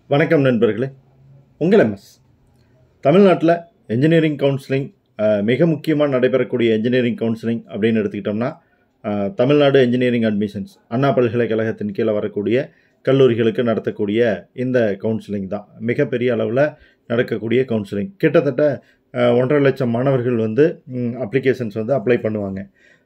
வணக்கம் நண்பர்களே உங்கள் எம்எஸ் தமிழ்நாட்டில் என்ஜினியரிங் கவுன்சிலிங் அஹ், மிக முக்கியமாக நடைபெறக்கூடிய என்ஜினியரிங் கவுன்சிலிங் அப்படின்னு எடுத்துக்கிட்டோம்னா uh, Tamil Nadu engineering admissions Anna பல்கலைக்கழகத்தின் கீழே வரக்கூடிய கல்லூரிகளுக்கு நடத்தக்கூடிய இந்த கவுன்சிலிங் தான் மிகப்பெரிய அளவில் நடக்கக்கூடிய கவுன்சிலிங் கிட்டத்தட்ட அஹ், ஒன்றரை லட்சம் மாணவர்கள் வந்து அப்ளிகேஷன்ஸ் வந்து அப்ளை பண்ணுவாங்க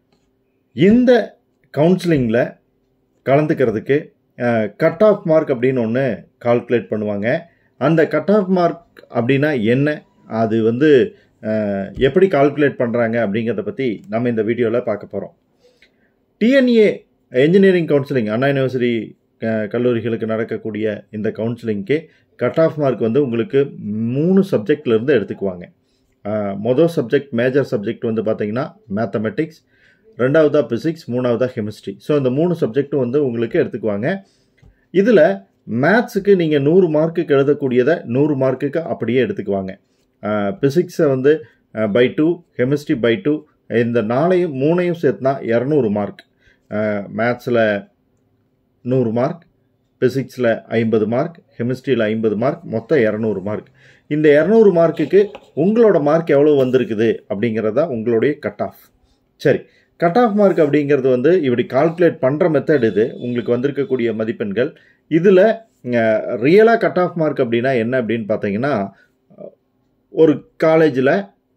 இந்த கவுன்சிலிங்கில் கலந்துக்கிறதுக்கு கட் ஆஃப் மார்க் அப்படின்னு ஒன்று கால்குலேட் பண்ணுவாங்க அந்த கட் ஆஃப் மார்க் அப்படின்னா என்ன அது வந்து அஹ், எப்படி கால்குலேட் பண்ணுறாங்க அப்படிங்கிறத பற்றி நம்ம இந்த வீடியோவில் பார்க்க போகிறோம் TNEA engineering counselling Anna university uh, கல்லூரிகளுக்கு நடக்கக்கூடிய இந்த கவுன்சிலிங்க்கு கட் ஆஃப் மார்க் வந்து உங்களுக்கு மூணு சப்ஜெக்ட்லேருந்து எடுத்துக்குவாங்க அஹ், மொதல் சப்ஜெக்ட் மேஜர் சப்ஜெக்ட் வந்து பார்த்தீங்கன்னா மேத்தமெட்டிக்ஸ் ரெண்டாவதாக பிசிக்ஸ் மூணாவதாக கெமிஸ்ட்ரி ஸோ இந்த மூணு சப்ஜெக்ட்டும் வந்து உங்களுக்கு எடுத்துக்குவாங்க இதில் மேத்ஸுக்கு நீங்கள் நூறு மார்க்குக்கு எழுதக்கூடியதை நூறு மார்க்குக்கு அப்படியே எடுத்துக்குவாங்க பிசிக்ஸை வந்து by two chemistry by two இந்த நாளையும் மூணையும் சேர்த்துனா இரநூறு மார்க் மேத்ஸில் நூறு மார்க் பிசிக்ஸில் ஐம்பது மார்க் கெமிஸ்ட்ரியில் ஐம்பது மார்க் மொத்தம் இரநூறு மார்க் இந்த இரநூறு மார்க்குக்கு உங்களோட மார்க் எவ்வளோ வந்திருக்குது அப்படிங்கிறதா உங்களுடைய கட் ஆஃப் சரி கட் ஆஃப் மார்க் அப்படிங்கிறது வந்து இப்படி கால்குலேட் பண்ணுற மெத்தட் இது உங்களுக்கு வந்திருக்கக்கூடிய மதிப்பெண்கள் இதில் ரியலாக கட் ஆஃப் மார்க் அப்படின்னா என்ன அப்படின்னு பார்த்தீங்கன்னா அஹ், ஒரு காலேஜில்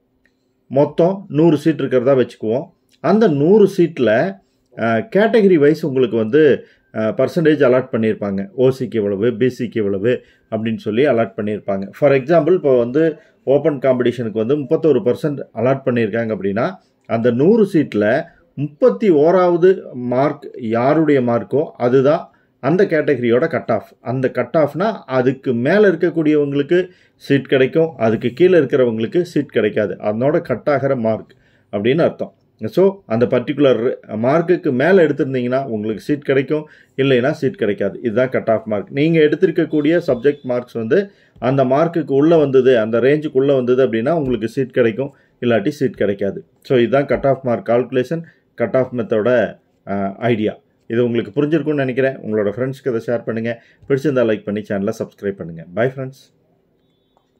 மொத்தம் நூறு சீட் இருக்கிறதா வச்சுக்குவோம் அந்த நூறு சீட்டில் கேட்டகரி வைஸ் உங்களுக்கு வந்து பர்சன்டேஜ் அலாட் பண்ணியிருப்பாங்க ஓசிக்கு இவ்வளவு பிசிக்கு இவ்வளவு அப்படின்னு சொல்லி அலாட் பண்ணியிருப்பாங்க ஃபார் எக்ஸாம்பிள் இப்போ வந்து ஓப்பன் காம்படிஷனுக்கு வந்து முப்பத்தோரு பர்சன்ட் அலாட் பண்ணியிருக்காங்க அப்படின்னா அந்த நூறு சீட்டில் முப்பத்தி ஓராவது மார்க் யாருடைய மார்க்கோ அதுதான் அந்த கேட்டகரியோட கட் ஆஃப் அந்த கட் ஆஃப்னா அதுக்கு மேலே இருக்கக்கூடியவங்களுக்கு சீட் கிடைக்கும் அதுக்கு கீழே இருக்கிறவங்களுக்கு சீட் கிடைக்காது அதனோட கட் ஆகிற மார்க் அப்படின்னு அர்த்தம் ஸோ அந்த பர்டிகுலர் மார்க்குக்கு மேலே எடுத்திருந்தீங்கன்னா உங்களுக்கு சீட் கிடைக்கும் இல்லைன்னா சீட் கிடைக்காது இதுதான் கட் ஆஃப் மார்க் நீங்கள் எடுத்திருக்கக்கூடிய சப்ஜெக்ட் மார்க்ஸ் வந்து அந்த மார்க்குக்கு உள்ளே வந்தது அந்த ரேஞ்சுக்கு உள்ளே வந்தது அப்படின்னா உங்களுக்கு சீட் கிடைக்கும் இல்லாட்டி சீட் கிடைக்காது ஸோ இதுதான் cut off mark calculation cut off மெத்தோட ஐடியா இது உங்களுக்கு புரிஞ்சிருக்கும்னு நினைக்கிறேன் உங்களோட ஃப்ரெண்ட்ஸ்க்கு அதை ஷேர் பண்ணுங்கள் பிடிச்சிருந்தா லைக் பண்ணி சேனலை சப்ஸ்கிரைப் பண்ணுங்கள் பை ஃப்ரெண்ட்ஸ்